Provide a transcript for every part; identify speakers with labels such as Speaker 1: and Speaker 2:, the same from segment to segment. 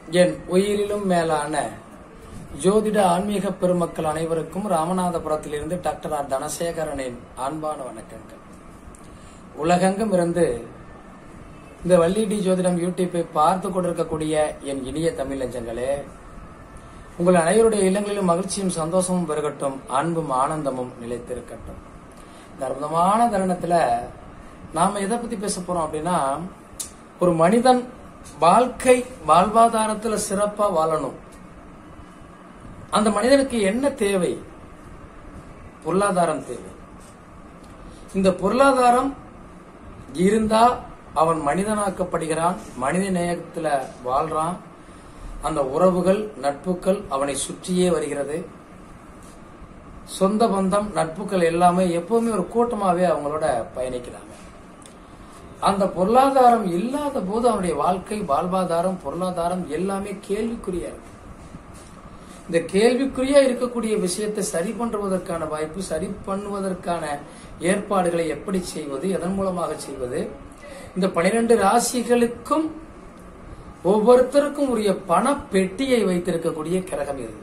Speaker 1: என் உயிரிலும் மேலான ஜோதிட ஆன்மீக பெருமக்கள் அனைவருக்கும் ராமநாதபுரத்திலிருந்து டாக்டர் ஆர் தனசேகரனின் அன்பான வணக்கங்கள் உலகெங்கும் இருந்து இந்த வள்ளி டி ஜோதிடம் யூடியூப்பை பார்த்து கொண்டிருக்கக்கூடிய என் இனிய தமிழ் நெஞ்சங்களே உங்கள் அனைவருடைய இல்லங்களிலும் மகிழ்ச்சியும் சந்தோஷமும் பெருகட்டும் அன்பும் ஆனந்தமும் நிலைத்திருக்கட்டும் இந்த அற்புதமான தருணத்துல நாம எதை பத்தி பேச போறோம் அப்படின்னா ஒரு மனிதன் வாழ்க்கை வாழ்வாதாரத்துல சிறப்பா வாழணும் அந்த மனிதனுக்கு என்ன தேவை பொருளாதாரம் தேவை இந்த பொருளாதாரம் இருந்தா அவன் மனிதனாக்கப்படுகிறான் மனித நேயத்துல வாழ்றான் அந்த உறவுகள் நட்புகள் அவனை சுற்றியே வருகிறது சொந்த பந்தம் நட்புகள் எல்லாமே எப்பவுமே ஒரு கூட்டமாவே அவங்களோட பயணிக்கிறாங்க அந்த பொருளாதாரம் இல்லாத போது அவனுடைய வாழ்க்கை வாழ்வாதாரம் பொருளாதாரம் எல்லாமே கேள்விக்குறியா இருக்கு இந்த கேள்விக்குறியா இருக்கக்கூடிய விஷயத்தை சரி பண்ணுவதற்கான வாய்ப்பு சரி பண்ணுவதற்கான ஏற்பாடுகளை எப்படி செய்வது எதன் மூலமாக செய்வது இந்த பனிரெண்டு ராசிகளுக்கும் ஒவ்வொருத்தருக்கும் உரிய பண பெட்டியை வைத்திருக்கக்கூடிய கிரகம் இது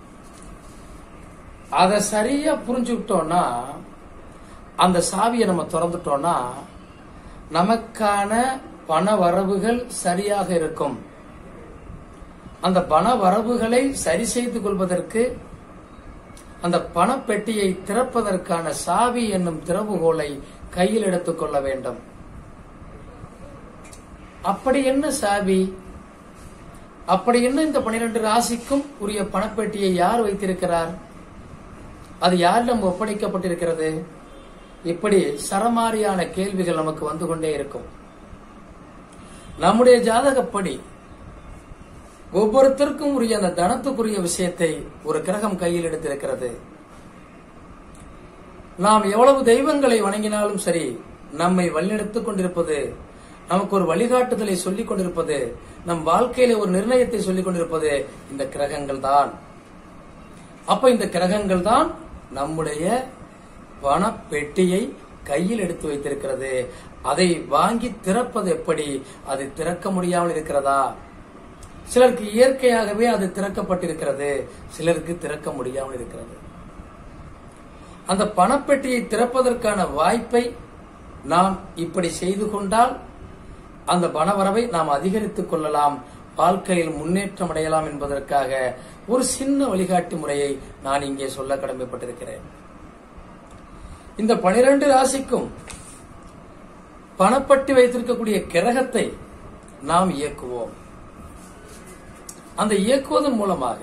Speaker 1: அதை சரியா புரிஞ்சுக்கிட்டோம்னா அந்த சாவியை நம்ம திறந்துட்டோம்னா நமக்கான பண வரவுகள் சரியாக இருக்கும் அந்த பண வரவுகளை சரி செய்து கொள்வதற்கு அந்த பணப்பெட்டியை திறப்பதற்கான சாவி என்னும் திறவுகோலை கையில் எடுத்துக் கொள்ள வேண்டும் அப்படி என்ன சாவி அப்படி என்ன இந்த பனிரெண்டு ராசிக்கும் உரிய பணப்பெட்டியை யார் வைத்திருக்கிறார் அது யாரிடம் ஒப்படைக்கப்பட்டிருக்கிறது இப்படி சரமாரியான கேள்விகள் நமக்கு வந்து கொண்டே இருக்கும் நம்முடைய ஜாதகப்படி ஒவ்வொருத்தருக்கும் உரிய அந்த தனத்துக்குரிய விஷயத்தை ஒரு கிரகம் கையில் எடுத்திருக்கிறது நாம் எவ்வளவு தெய்வங்களை வணங்கினாலும் சரி நம்மை வழிநடத்திக் கொண்டிருப்பது நமக்கு ஒரு வழிகாட்டுதலை சொல்லிக் கொண்டிருப்பது நம் வாழ்க்கையில ஒரு நிர்ணயத்தை சொல்லிக் கொண்டிருப்பது இந்த கிரகங்கள் தான் அப்ப இந்த கிரகங்கள் தான் நம்முடைய பண பெட்டியை கையில் எடுத்து வைத்திருக்கிறது அதை வாங்கி திறப்பது எப்படி அது திறக்க முடியாமல் இருக்கிறதா சிலருக்கு இயற்கையாகவே அது திறக்கப்பட்டிருக்கிறது சிலருக்கு திறக்க முடியாமல் இருக்கிறது அந்த பணப்பெட்டியை திறப்பதற்கான வாய்ப்பை நாம் இப்படி செய்து கொண்டால் அந்த பணவரவை நாம் அதிகரித்துக் கொள்ளலாம் வாழ்க்கையில் முன்னேற்றம் அடையலாம் என்பதற்காக ஒரு சின்ன வழிகாட்டு முறையை நான் இங்கே சொல்ல கடமைப்பட்டிருக்கிறேன் இந்த பனிரெண்டு ராசிக்கும் பணப்பட்டி வைத்திருக்கக்கூடிய கிரகத்தை நாம் இயக்குவோம் அந்த இயக்குவதன் மூலமாக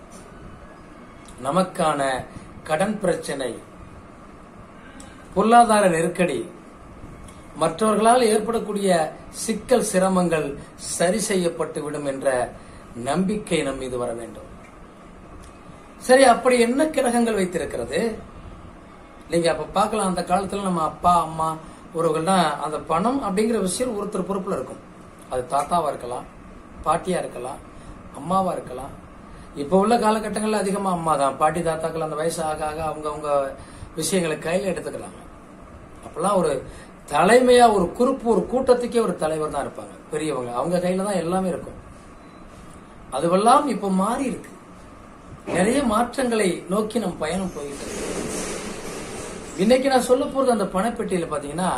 Speaker 1: நமக்கான கடன் பிரச்சனை பொருளாதார நெருக்கடி மற்றவர்களால் ஏற்படக்கூடிய சிக்கல் சிரமங்கள் சரி செய்யப்பட்டு விடும் என்ற நம்பிக்கை நம் மீது வர வேண்டும் சரி அப்படி என்ன கிரகங்கள் வைத்திருக்கிறது நீங்க அப்ப பார்க்கலாம் அந்த காலத்துல நம்ம அப்பா அம்மா உறவுகள்னா அந்த பணம் அப்படிங்கிற விஷயம் ஒருத்தர் பொறுப்புல இருக்கும் அது தாத்தாவா இருக்கலாம் பாட்டியா இருக்கலாம் அம்மாவா இருக்கலாம் இப்ப உள்ள காலகட்டங்கள்ல அதிகமா அம்மா தான் பாட்டி தாத்தாக்கள் அந்த வயசு ஆக ஆக அவங்க அவங்க விஷயங்களை கையில எடுத்துக்கிறாங்க அப்பெல்லாம் ஒரு தலைமையா ஒரு குறுப்பு ஒரு கூட்டத்துக்கே ஒரு தலைவர் தான் இருப்பாங்க பெரியவங்க அவங்க கையில தான் எல்லாமே இருக்கும் அதுவெல்லாம் இப்ப மாறி இருக்கு நிறைய மாற்றங்களை நோக்கி நம் பயணம் போயிட்டு இருக்கு இன்னைக்கு நான் சொல்ல போறது அந்த பணப்பெட்டியில பாத்தீங்கன்னா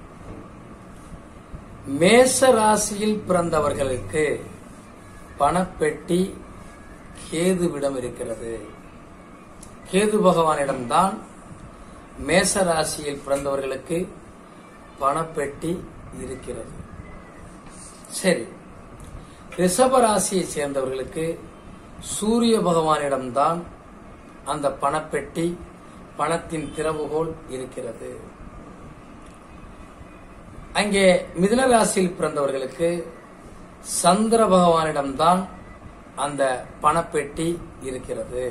Speaker 1: மேச ராசியில் பிறந்தவர்களுக்கு பணப்பெட்டி கேதுவிடம் இருக்கிறது கேது பகவானிடம்தான் மேச ராசியில் பிறந்தவர்களுக்கு பணப்பெட்டி இருக்கிறது சரி ரிஷப ராசியை சேர்ந்தவர்களுக்கு சூரிய பகவானிடம்தான் அந்த பணப்பெட்டி பணத்தின் திறவுகோல் இருக்கிறது அங்கே மிதுன ராசியில் பிறந்தவர்களுக்கு சந்திர பகவானிடம்தான் அந்த பணப்பெட்டி இருக்கிறது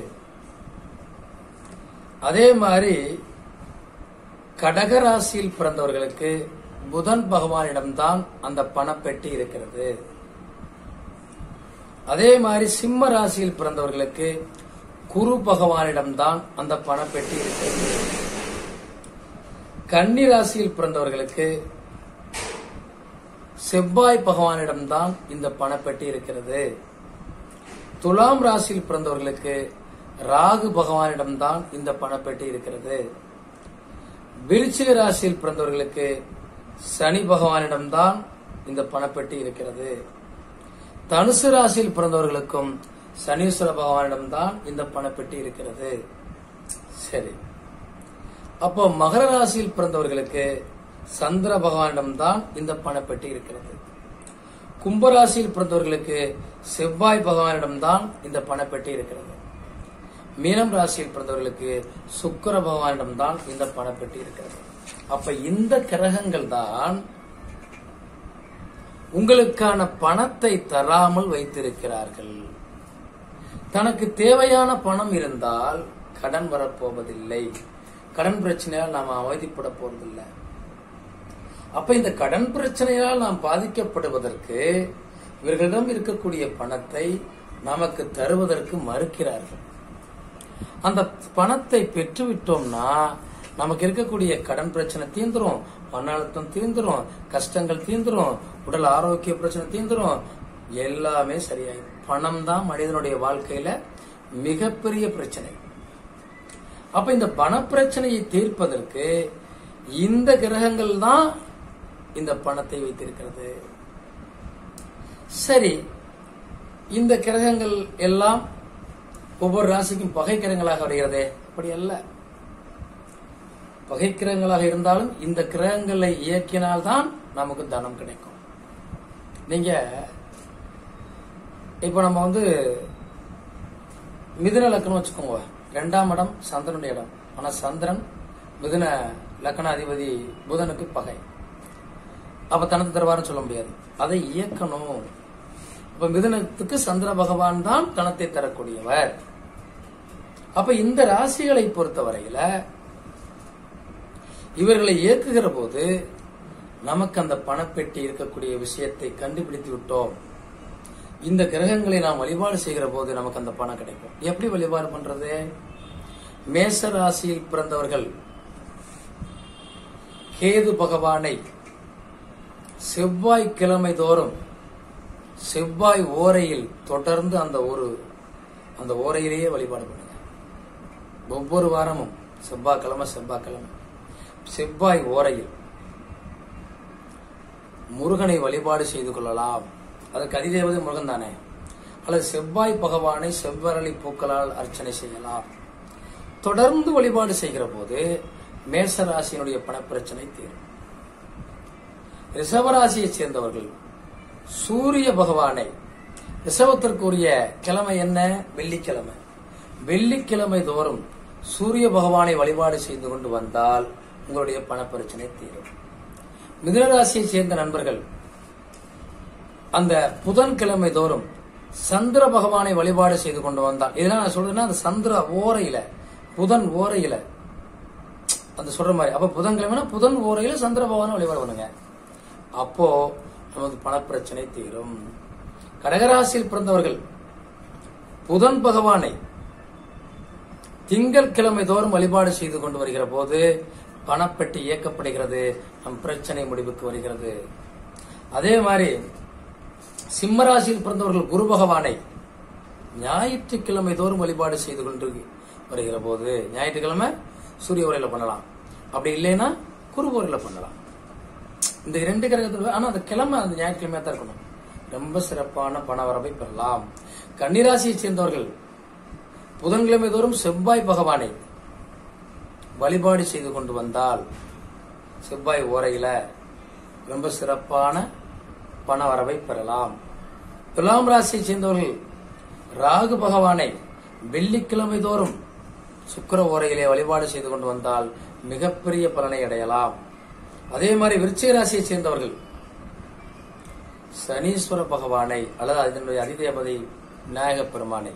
Speaker 1: அதே மாதிரி கடகராசியில் பிறந்தவர்களுக்கு புதன் பகவானிடம்தான் அந்த பணப்பெட்டி இருக்கிறது அதே மாதிரி சிம்ம ராசியில் பிறந்தவர்களுக்கு குரு பகவானிடம்தான் அந்த பணப்பெட்டி இருக்கிறது கன்னி ராசியில் பிறந்தவர்களுக்கு செவ்வாய் பகவானிடம்தான் இந்த பணப்பெட்டி இருக்கிறது துலாம் ராசியில் பிறந்தவர்களுக்கு ராகு பகவானிடம்தான் இந்த பணப்பெட்டி இருக்கிறது விருச்சிக ராசியில் பிறந்தவர்களுக்கு சனி பகவானிடம்தான் இந்த பணப்பெட்டி இருக்கிறது தனுசு ராசியில் பிறந்தவர்களுக்கும் சனீஸ்வர பகவானிடம்தான் இந்த பணப்பெட்டி இருக்கிறது சரி அப்போ மகர ராசியில் பிறந்தவர்களுக்கு சந்திர பகவானிடம்தான் இந்த பணப்பெட்டி இருக்கிறது கும்பராசியில் பிறந்தவர்களுக்கு செவ்வாய் பகவானிடம்தான் இந்த பணப்பெட்டி இருக்கிறது மீனம் ராசியில் பிறந்தவர்களுக்கு சுக்கிர பகவானிடம்தான் இந்த பணப்பெட்டி இருக்கிறது அப்ப இந்த கிரகங்கள் தான் உங்களுக்கான பணத்தை தராமல் வைத்திருக்கிறார்கள் தனக்கு தேவையான பணம் இருந்தால் கடன் வரப்போவதில்லை கடன் பிரச்சனையால் நாம் அவதிப்பட போவதில்லை அப்ப இந்த கடன் பிரச்சனையால் நாம் பாதிக்கப்படுவதற்கு இவர்களிடம் இருக்கக்கூடிய பணத்தை நமக்கு தருவதற்கு மறுக்கிறார்கள் அந்த பணத்தை பெற்றுவிட்டோம்னா நமக்கு இருக்கக்கூடிய கடன் பிரச்சனை தீந்துரும் மன அழுத்தம் தீந்துரும் கஷ்டங்கள் தீந்துரும் உடல் ஆரோக்கிய பிரச்சனை தீந்துரும் எல்லாமே சரியாயிடும் பணம் தான் மனிதனுடைய வாழ்க்கையில மிகப்பெரிய பிரச்சனை அப்ப இந்த பண பிரச்சனையை தீர்ப்பதற்கு இந்த கிரகங்கள் தான் இந்த பணத்தை வைத்திருக்கிறது சரி இந்த கிரகங்கள் எல்லாம் ஒவ்வொரு ராசிக்கும் பகை கிரகங்களாக வருகிறதே அப்படி அல்ல பகை கிரகங்களாக இருந்தாலும் இந்த கிரகங்களை இயக்கினால்தான் நமக்கு தனம் கிடைக்கும் நீங்க இப்ப நம்ம வந்து மிதுன லக்கணம் வச்சுக்கோங்க ரெண்டாம் இடம் சந்திரனுடைய இடம் ஆனா சந்திரன் மிதுன லக்கணாதிபதி புதனுக்கு பகை அப்ப தனது தருவாருன்னு சொல்ல முடியாது அதை இயக்கணும் அப்ப மிதுனத்துக்கு சந்திர பகவான் தான் தனத்தை தரக்கூடியவர் அப்ப இந்த ராசிகளை பொறுத்தவரையில இவர்களை இயக்குகிற போது நமக்கு அந்த பணப்பெட்டி இருக்கக்கூடிய விஷயத்தை கண்டுபிடித்து விட்டோம் இந்த கிரகங்களை நாம் வழிபாடு செய்கிற போது நமக்கு அந்த பணம் கிடைக்கும் எப்படி வழிபாடு பண்றது மேச ராசியில் பிறந்தவர்கள் கேது பகவானை செவ்வாய் கிழமை தோறும் செவ்வாய் ஓரையில் தொடர்ந்து அந்த ஒரு அந்த ஓரையிலேயே வழிபாடு பண்ணுங்க ஒவ்வொரு வாரமும் செவ்வாய்க்கிழமை செவ்வாய்க்கிழமை செவ்வாய் ஓரையில் முருகனை வழிபாடு செய்து கொள்ளலாம் அதற்கு அதிதேவதை முருகன் தானே அல்லது செவ்வாய் பகவானை செவ்வரளி பூக்களால் அர்ச்சனை செய்யலாம் தொடர்ந்து வழிபாடு செய்கிற போது மேச ராசியினுடைய பணப்பிரச்சனை தீரும் ரிஷபராசியை சேர்ந்தவர்கள் சூரிய பகவானை ரிஷபத்திற்குரிய கிழமை என்ன வெள்ளிக்கிழமை வெள்ளிக்கிழமை தோறும் சூரிய பகவானை வழிபாடு செய்து கொண்டு வந்தால் உங்களுடைய பணப்பிரச்சனை தீரும் மிதுனராசியை சேர்ந்த நண்பர்கள் அந்த புதன்கிழமை தோறும் சந்திர பகவானை வழிபாடு செய்து கொண்டு வந்தால் இதெல்லாம் நான் சொல்றேன்னா அந்த சந்திர ஓரையில புதன் ஓரையில அந்த சொல்ற மாதிரி அப்ப புதன்கிழமைனா புதன் ஓரையில சந்திர பகவானை வழிபாடு பண்ணுங்க அப்போ நமக்கு பணப்பிரச்சனை தீரும் கடகராசியில் பிறந்தவர்கள் புதன் பகவானை திங்கட்கிழமை தோறும் வழிபாடு செய்து கொண்டு வருகிற போது பணப்பெட்டி இயக்கப்படுகிறது நம் பிரச்சனை முடிவுக்கு வருகிறது அதே மாதிரி சிம்மராசியில் பிறந்தவர்கள் குரு பகவானை ஞாயிற்றுக்கிழமை தோறும் வழிபாடு செய்து கொண்டு வருகிற போது ஞாயிற்றுக்கிழமை சூரிய உரையில பண்ணலாம் அப்படி இல்லைன்னா குரு உரையில பண்ணலாம் இந்த இரண்டு கிரகத்தில் ஆனா அந்த கிழமை அந்த ஞாயிற்றுக்கிழமையா தான் இருக்கணும் ரொம்ப சிறப்பான பண வரவை பெறலாம் கன்னிராசியை சேர்ந்தவர்கள் புதன்கிழமை தோறும் செவ்வாய் பகவானை வழிபாடு செய்து கொண்டு வந்தால் செவ்வாய் ஓரையில ரொம்ப சிறப்பான பண வரவை பெறலாம் துலாம் ராசியை சேர்ந்தவர்கள் ராகு பகவானை வெள்ளிக்கிழமை தோறும் சுக்கர ஓரையிலே வழிபாடு செய்து கொண்டு வந்தால் மிகப்பெரிய பலனை அடையலாம் அதே மாதிரி விருச்சிக ராசியை சேர்ந்தவர்கள் சனீஸ்வர பகவானை அல்லது அதனுடைய அதிதேவதை விநாயகப் பெருமானை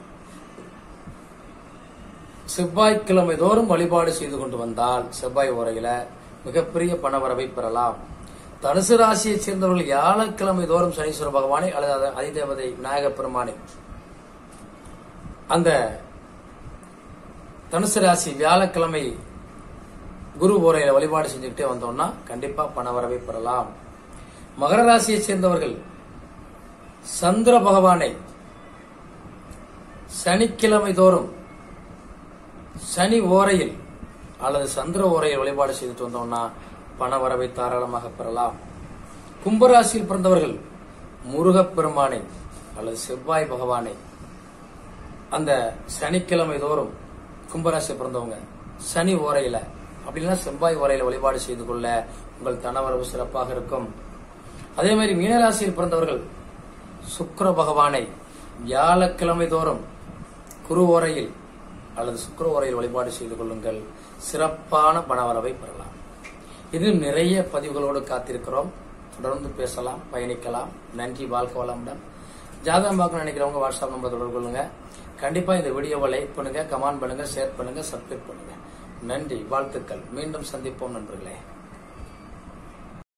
Speaker 1: செவ்வாய்க்கிழமை தோறும் வழிபாடு செய்து கொண்டு வந்தால் செவ்வாய் உரையில மிகப்பெரிய பணவரவை பெறலாம் தனுசு ராசியைச் சேர்ந்தவர்கள் வியாழக்கிழமை தோறும் சனீஸ்வர பகவானை அல்லது அதிதேவதை விநாயகப் பெருமானை அந்த தனுசு ராசி வியாழக்கிழமை குரு ஓரையில வழிபாடு செஞ்சுக்கிட்டே வந்தோம்னா கண்டிப்பா பணவரவை பெறலாம் மகர ராசியைச் சேர்ந்தவர்கள் சந்திர பகவானை சனிக்கிழமை தோறும் சனி ஓரையில் அல்லது சந்திர ஓரையில் வழிபாடு செய்துட்டு வந்தோம்னா பண வரவை தாராளமாக பெறலாம் கும்பராசியில் பிறந்தவர்கள் முருகப்பெருமானை அல்லது செவ்வாய் பகவானை அந்த சனிக்கிழமை தோறும் கும்பராசி பிறந்தவங்க சனி ஓரையில அப்படின்னா செவ்வாய் ஓரையில வழிபாடு செய்து கொள்ள உங்கள் தனவரவு சிறப்பாக இருக்கும் அதே மாதிரி மீனராசியில் பிறந்தவர்கள் சுக்கிர பகவானை வியாழக்கிழமை தோறும் குரு ஓரையில் அல்லது சுக்கிர ஓரையில் வழிபாடு செய்து கொள்ளுங்கள் சிறப்பான பணவரவை பெறலாம் இது நிறைய பதிவுகளோடு காத்திருக்கிறோம் தொடர்ந்து பேசலாம் பயணிக்கலாம் நன்றி வாழ்க்கை வளமுடன் ஜாதகம் பார்க்க நினைக்கிறவங்க வாட்ஸ்அப் நம்பர் தொடர்பு கொள்ளுங்க கண்டிப்பா இந்த வீடியோவை லைக் பண்ணுங்க கமெண்ட் பண்ணுங்க ஷேர் பண்ணுங்க சப்ஸ்கிரைப் பண்ணுங்க நன்றி வாழ்த்துக்கள் மீண்டும் சந்திப்போம் நண்பர்களே